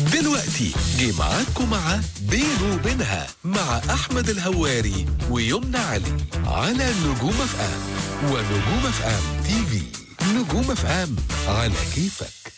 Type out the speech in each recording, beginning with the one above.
دلوقتي جه معاكم مع بينه وبينها مع أحمد الهواري ويمنى علي على نجوم اف ام ونجوم اف ام تي في نجوم اف ام على كيفك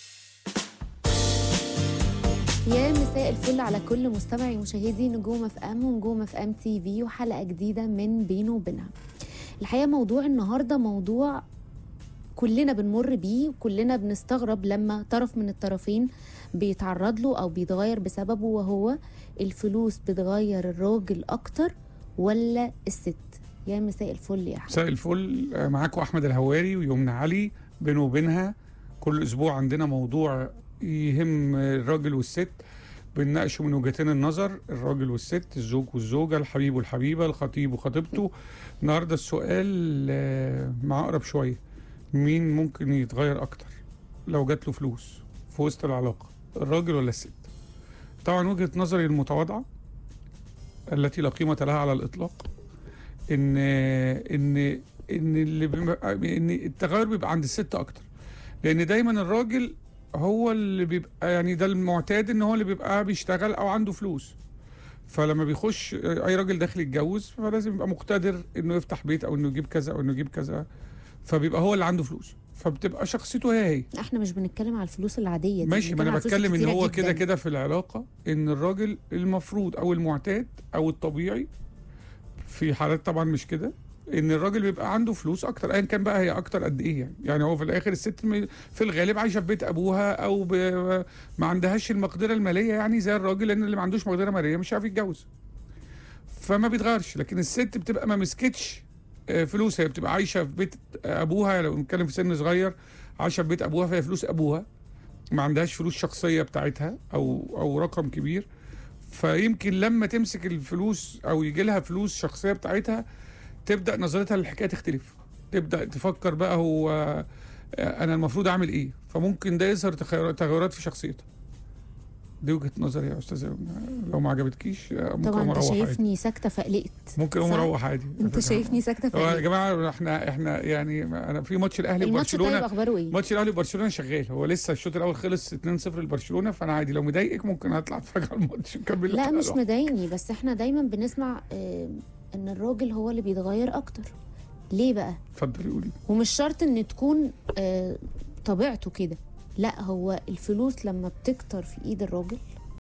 يا مساء الفل على كل مستمعي ومشاهدي نجوم اف ام ونجوم اف ام تي في وحلقه جديده من بينه وبينها الحقيقه موضوع النهارده موضوع كلنا بنمر بيه وكلنا بنستغرب لما طرف من الطرفين بيتعرض له او بيتغير بسببه وهو الفلوس بتغير الراجل اكتر ولا الست يا مساء الفل يا احمد مساء الفل آه، معاكم احمد الهواري ويمنى علي بينه وبينها كل اسبوع عندنا موضوع يهم الراجل والست بنناقشه من وجهتين النظر الراجل والست الزوج والزوجه الحبيب والحبيبه الخطيب وخطيبته النهارده السؤال آه، مع اقرب شويه مين ممكن يتغير اكتر لو جات له فلوس في وسط العلاقه الراجل ولا الست طبعا وجهه نظري المتواضعه التي لا قيمه لها على الاطلاق ان ان ان اللي بيبقى ان التغير بيبقى عند الست اكتر لان دايما الراجل هو اللي بيبقى يعني ده المعتاد ان هو اللي بيبقى بيشتغل او عنده فلوس فلما بيخش اي راجل داخل يتجوز فلازم يبقى مقتدر انه يفتح بيت او انه يجيب كذا او انه يجيب كذا فبيبقى هو اللي عنده فلوس فبتبقى شخصيته هي هي احنا مش بنتكلم على الفلوس العاديه دي ماشي ما بنتكلم انا على الفلوس بتكلم ان الكتيرة هو جداً. كده كده في العلاقه ان الراجل المفروض او المعتاد او الطبيعي في حالات طبعا مش كده ان الراجل بيبقى عنده فلوس اكتر ايا كان بقى هي اكتر قد ايه يعني يعني هو في الاخر الست م- في الغالب عايشه في بيت ابوها او ب... ما عندهاش المقدره الماليه يعني زي الراجل لان اللي ما عندوش مقدره ماليه مش عارف يتجوز فما بيتغيرش لكن الست بتبقى ما مسكتش آه، فلوس هي بتبقى عايشه في بيت ابوها لو نتكلم في سن صغير عايشه في بيت ابوها فهي فلوس ابوها ما عندهاش فلوس شخصيه بتاعتها او او رقم كبير فيمكن لما تمسك الفلوس او يجي لها فلوس شخصيه بتاعتها تبدا نظرتها للحكايه تختلف تبدا تفكر بقى هو آه، انا المفروض اعمل ايه فممكن ده يظهر تخير- تغيرات في شخصيتها دي وجهه نظري يا استاذه لو ما عجبتكيش آه، ممكن طبعا اقوم انت اروح عادي شايفني ساكته فقلقت ممكن اقوم صح؟ اروح عادي انت شايفني ساكته هو يا فقلقت جماعه احنا احنا يعني انا في ماتش الاهلي الماتش طيب وبرشلونه اخباره ايه ماتش الاهلي وبرشلونه شغال هو لسه الشوط الاول خلص 2-0 لبرشلونه فانا عادي لو مضايقك ممكن اطلع اتفرج على الماتش نكمل لا الحلقة مش لوحدي. مضايقني بس احنا دايما بنسمع آه، ان الراجل هو اللي بيتغير اكتر ليه بقى اتفضلي قولي ومش شرط ان تكون آه، طبيعته كده لا هو الفلوس لما بتكتر في ايد الراجل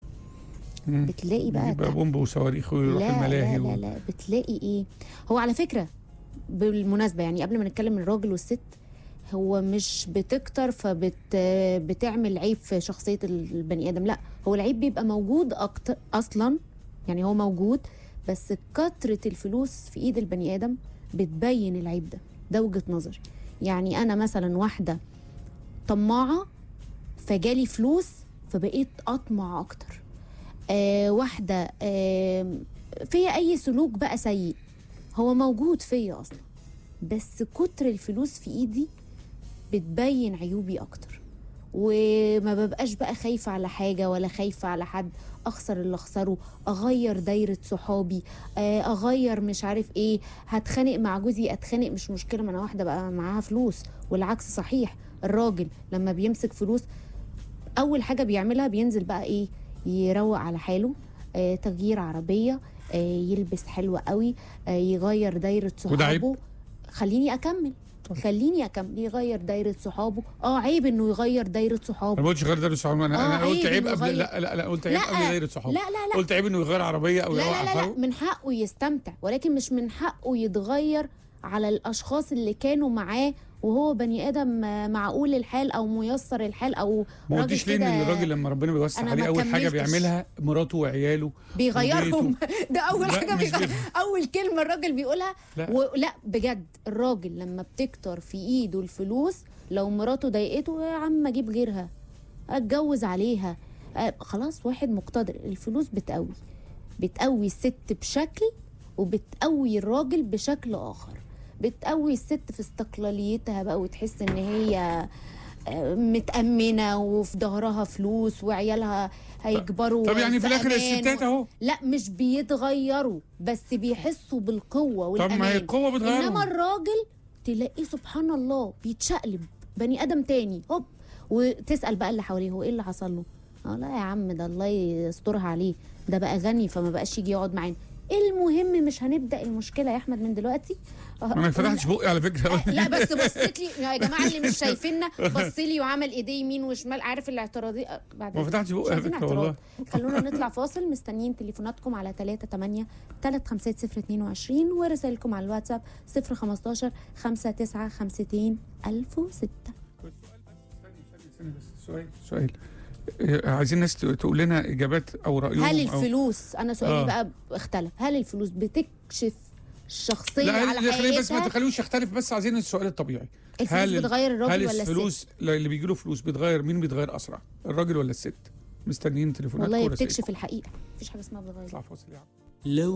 مم. بتلاقي بقى يبقى تع- بومب وصواريخ ويروح لا الملاهي لا لا و... لا بتلاقي ايه هو على فكره بالمناسبه يعني قبل ما نتكلم الراجل والست هو مش بتكتر فبت بتعمل عيب في شخصيه البني ادم لا هو العيب بيبقى موجود أكتر اصلا يعني هو موجود بس كتره الفلوس في ايد البني ادم بتبين العيب ده ده وجهه نظري يعني انا مثلا واحده طماعه فجالي فلوس فبقيت اطمع اكتر آه واحده آه فيا اي سلوك بقى سيء هو موجود فيا اصلا بس كتر الفلوس في ايدي بتبين عيوبي اكتر وما ببقاش بقى خايفة على حاجة ولا خايفة على حد أخسر اللي أخسره أغير دايرة صحابي آه، أغير مش عارف إيه هتخانق مع جوزي أتخانق مش مشكلة ما أنا واحدة بقى معاها فلوس والعكس صحيح الراجل لما بيمسك فلوس أول حاجة بيعملها بينزل بقى إيه يروق على حاله آه، تغيير عربية آه، يلبس حلو قوي آه، يغير دايرة وده عيب؟ صحابه خليني أكمل خليني أكمل يغير دايرة صحابه اه عيب انه يغير دايرة انا صحابه ما قلتش غير دايره صحابه انا, آه، أنا قلت عيب عيب إنه قبل يغير. لا لا لا قلت عيب لا قبل دايره صحابه لا لا لا قلت عيب انه يغير عربيه او لا يروق لا على لا, لا حاله من حقه يستمتع ولكن مش من حقه يتغير على الاشخاص اللي كانوا معاه وهو بني ادم آه، معقول الحال او ميسر الحال او ما راجل قلتيش ليه ان كده الراجل لما ربنا بيوسع أنا عليه ما اول حاجه كملتش. بيعملها مراته وعياله بيغيرهم ده اول لا، حاجه مش بيغير بيغ- اول كلمه الراجل بيقولها لا. ولا بجد الراجل لما بتكتر في ايده الفلوس لو مراته ضايقته يا عم اجيب غيرها اتجوز عليها آه، خلاص واحد مقتدر الفلوس بتقوي بتقوي الست بشكل وبتقوي الراجل بشكل اخر بتقوي الست في استقلاليتها بقى وتحس ان هي آه، متأمنة وفي ظهرها فلوس وعيالها هيكبروا طب يعني في الاخر أمان الستات و- اهو لا مش بيتغيروا بس بيحسوا بالقوة طب والأمان ما هي القوه إنما بتغيرهم الراجل تلاقيه سبحان الله بيتشقلب بني آدم تاني هوب وتسأل بقى اللي حواليه هو إيه اللي حصل له اه لا يا عم ده الله يسترها عليه ده بقى غني فما بقاش يجي يقعد معانا المهم مش هنبدا المشكله يا احمد من دلوقتي انا ما فتحتش بقي على فكره لا بس بصيت لي يا جماعه اللي مش شايفيننا بص لي وعمل ايديه يمين وشمال عارف الاعتراضي بعد ما فتحتش مش بقي على عايزين فكره اعتراض. والله خلونا نطلع فاصل مستنيين تليفوناتكم على 3 8 3 5 0 22 ورسائلكم على الواتساب 0 15 5 9 50 1006 ثانية بس سؤال سؤال آه، عايزين ناس ت- تقول لنا اجابات او رايهم هل أو- الفلوس انا سؤالي آه. بقى اختلف هل الفلوس بتكشف الشخصيه لا على خليه بس ما حقيقتها تخلوش يختلف بس عايزين السؤال الطبيعي الفلوس هل ال- بتغير هل الراجل ولا الست الفلوس لا، اللي بيجي له فلوس بتغير مين بيتغير اسرع الراجل ولا الست مستنيين تليفونات والله بتكشف الحقيقه مفيش حاجه اسمها بتغير اطلع فاصل يا عم لو